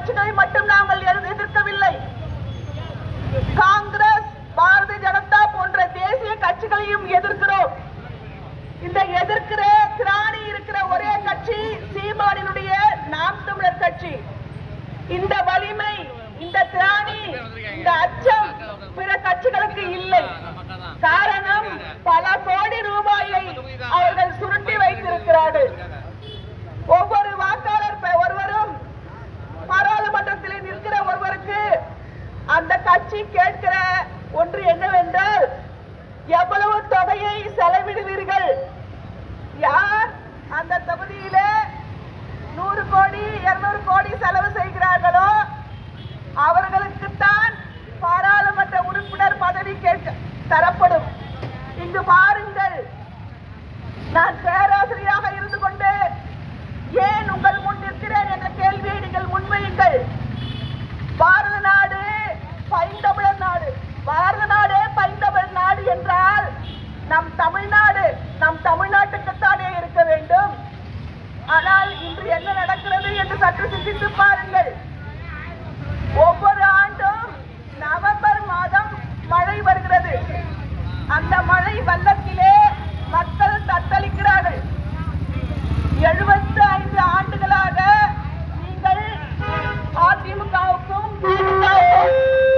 கட்சிகளை மட்டும் நாங்கள் எதிர்- எதிர்க்கவில்லை காங்கிரஸ் பாரதிய ஜனதா போன்ற தேசிய கட்சிகளையும் எதிர்க்கிறோம் இந்த எதிர்க்கிற திராணி இருக்கிற ஒரே கட்சி சீமானினுடைய நாம் தமிழர் கட்சி இந்த வலிமை இந்த திராணி இந்த அச்சம் பிற கட்சிகளுக்கு இல்லை காரணம் பல கோடி ரூபாயை அவர்கள் சுருட்டி வைத்திருக்கிறார்கள் ஒவ்வொரு வாக்காளர் பெ- ஒருவரும் பாராளுமன்றத்தில் நிற்கிற ஒருவருக்கு அந்த கட்சி கேட்கிற ஒன்று என்னவென்றால் எவ்வளவு தொகையை செலவிடுவீர்கள் யார் அந்த தொகுதியிலே நூறு கோடி இருநூறு கோடி செலவு செய்கிறார்களோ அவர்களுக்குத்தான் பாராளுமன்ற உறுப்பினர் பதவி கேட்க தரப்படும் இங்கு பாருங்கள் நான் பேராசிரியராக இருந்து கொண்டு ஏன் உங்கள் முன் நிற்கிறேன் என்ற கேள்வியை நீங்கள் முன்வையுங்கள் பாரத நாடு பைந்தமிழர் நாடு பாரத நாடே பைந்தமிழர் நாடு என்றால் நம் தமிழ்நாடு நம் தமிழ்நாட்டுக்குத்தானே இருக்க வேண்டும் ஆனால் இன்று என்ன நடக்கிறது என்று சற்று சிந்தித்து பாருங்கள் ஒவ்வொரு ஆண்டும் நவம்பர் மாதம் மழை வருகிறது அந்த மழை வெள்ளத்திலே மக்கள் தத்தளிக்கிறார்கள் எழுபத்தி ஐந்து ஆண்டுகளாக நீங்கள் அதிமுகவுக்கும் திமுகவுக்கும்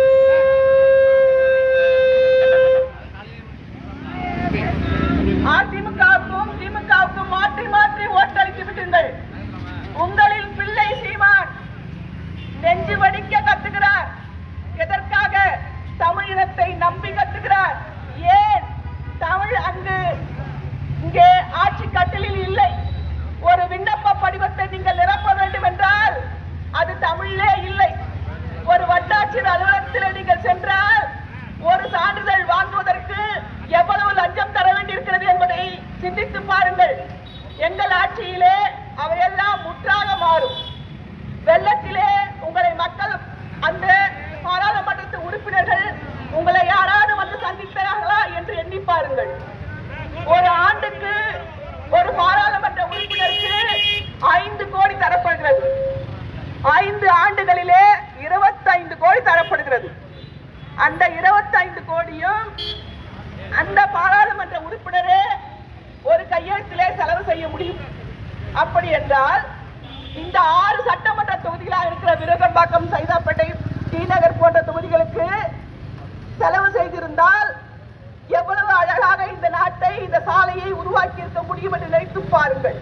அதிமுகவுக்கும் திமுகவுக்கும் மாற்றி மாற்றி ஓட்டளித்து விட்டீர்கள் உங்களின் பிள்ளை சீமான் நெஞ்சு வடிக்க கத்துகிறார் எதற்காக தமிழினத்தை நம்பி கத்துகிறார் ஏன் தமிழ் அங்கு இங்கே ஆட்சி கட்டலில் இல்லை ஒரு விண்ணப்ப படிவத்தை நீங்கள் நிரப்ப வேண்டும் என்றால் அது தமிழிலே இல்லை ஒரு வட்டாட்சியர் அலுவலகத்தில் நீங்கள் சென்றால் ஒரு சான்றிதழ் வாங்குவதற்கு எவ்வளவு லஞ்சம் தர வேண்டியிருக்கிறது என்பதை சிந்தித்து பாருங்கள் எங்கள் ஆட்சியிலே அவையெல்லாம் முற்றாக மாறும் வெள்ளத்திலே உங்களை மக்கள் அந்த பாராளுமன்றத்து உறுப்பினர்கள் உங்களை யாராவது வந்து சந்தித்தார்களா என்று எண்ணி பாருங்கள் ஒரு ஆண்டுக்கு ஒரு பாராளுமன்ற உறுப்பினருக்கு ஐந்து கோடி தரப்படுகிறது ஐந்து ஆண்டுகளிலே இருபத்தைந்து கோடி தரப்படுகிறது அந்த இருபத்தைந்து கோடியும் அந்த பாராளுமன்ற உறுப்பினரே ஒரு கையெழுத்திலே செலவு செய்ய முடியும் அப்படி என்றால் இந்த ஆறு சட்டமன்ற தொகுதிகளாக இருக்கிற விருகம்பாக்கம் சைதாப்பேட்டை ஸ்ரீநகர் போன்ற தொகுதிகளுக்கு செலவு செய்திருந்தால் எவ்வளவு அழகாக இந்த நாட்டை இந்த சாலையை உருவாக்கி இருக்க முடியும் என்று நினைத்து பாருங்கள்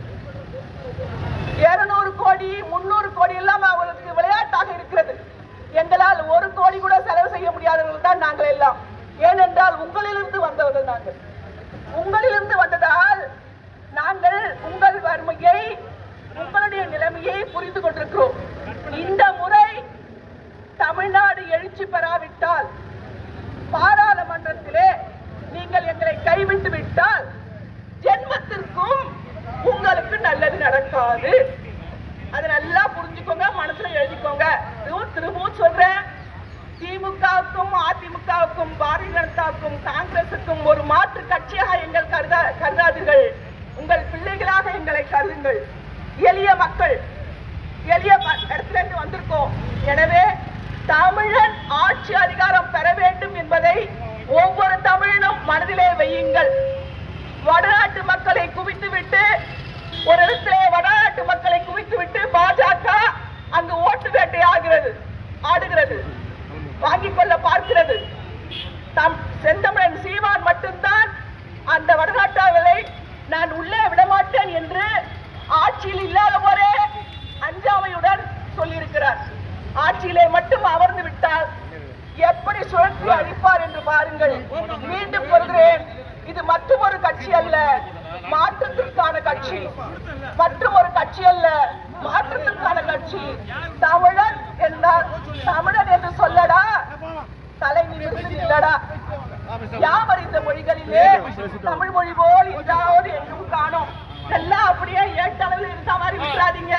இருநூறு கோடி முன்னூறு கோடி எல்லாம் அவர்களுக்கு விளையாட்டாக இருக்கிறது எங்களால் ஒரு கோடி கூட செலவு செய்ய முடியாதவர்கள் தான் நாங்கள் எல்லாம் ஏனென்றால் உங்களிலிருந்து வந்தவர்கள் நாங்கள் உங்களிலிருந்து வந்ததால் நாங்கள் உங்கள் வறுமையை உங்களுடைய நிலைமையை புரிந்து கொண்டிருக்கிறோம் இந்த முறை தமிழ்நாடு எழுச்சி பெறாவிட்டால் பாராளுமன்றத்திலே நீங்கள் எங்களை கைவிட்டு விட்டால் ஜென்மத்திற்கும் உங்களுக்கு நல்லது நடக்காது அது நல்லா புரிஞ்சுக்கோங்க மனசுல எழுதிக்கோங்க இதுவும் திரும்பவும் சொல்றேன் திமுகவுக்கும் அதிமுகவுக்கும் பாரதிய ஜனதாவுக்கும் காங்கிரசுக்கும் ஒரு மாற்று கட்சியாக எங்கள் கருதா கருதாதீர்கள் உங்கள் பிள்ளைகளாக எங்களை கருதுங்கள் எளிய மக்கள் எளிய ம- இடத்துல இருந்து வந்திருக்கோம் எனவே தமிழன் ஆட்சி அதிகாரம் பெற வேண்டும் என்பதை ஒவ்வொரு தமிழனும் மனதிலே வையுங்கள் வடநாட்டு மக்களை குவித்துவிட்டு ஒரு இடத்திலே வடநாட்டு மக்களை குவித்துவிட்டு பாஜக அங்கு ஓட்டு வேட்டை ஆகிறது ஆடுகிறது வாங்கிக் கொள்ள பார்க்கிறது தம் செந்தமிழன் சீமான் மட்டும்தான் அந்த வடநாட்டாளரை நான் உள்ளே விடமாட்டேன் என்று ஆட்சியில் இல்லாத போரே அஞ்சாமையுடன் சொல்லியிருக்கிறார் ஆட்சியிலே மட்டும் அமர்ந்து விட்டால் எப்படி சுழற்றி அளிப்பார் என்று பாருங்கள் மீண்டும் சொல்கிறேன் இது மற்றும் ஒரு கட்சி அல்ல மாற்றத்திற்கான கட்சி மற்றும் ஒரு கட்சி அல்ல மாற்றத்திற்கான கட்சி தமிழன் என்றால் தமிழன் என்று சொல்லடா தலை நிமிர்ந்து நில்லடா யாவர் இந்த மொழிகளிலே தமிழ் மொழி போல் இல்லாவது எங்கும் காணோம் எல்லாம் அப்படியே ஏட்டளவில் இருந்த மாதிரி விட்டுறாதீங்க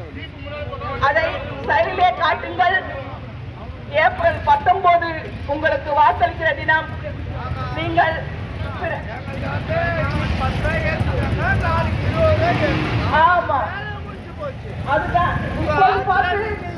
அதை செயலிலே காட்டுங்கள் ஏப்ரல் பத்தொன்பது உங்களுக்கு வாக்களிக்கிற தினம் நீங்கள் பிற- ஆமா அதுதான் இப்போது பார்த்து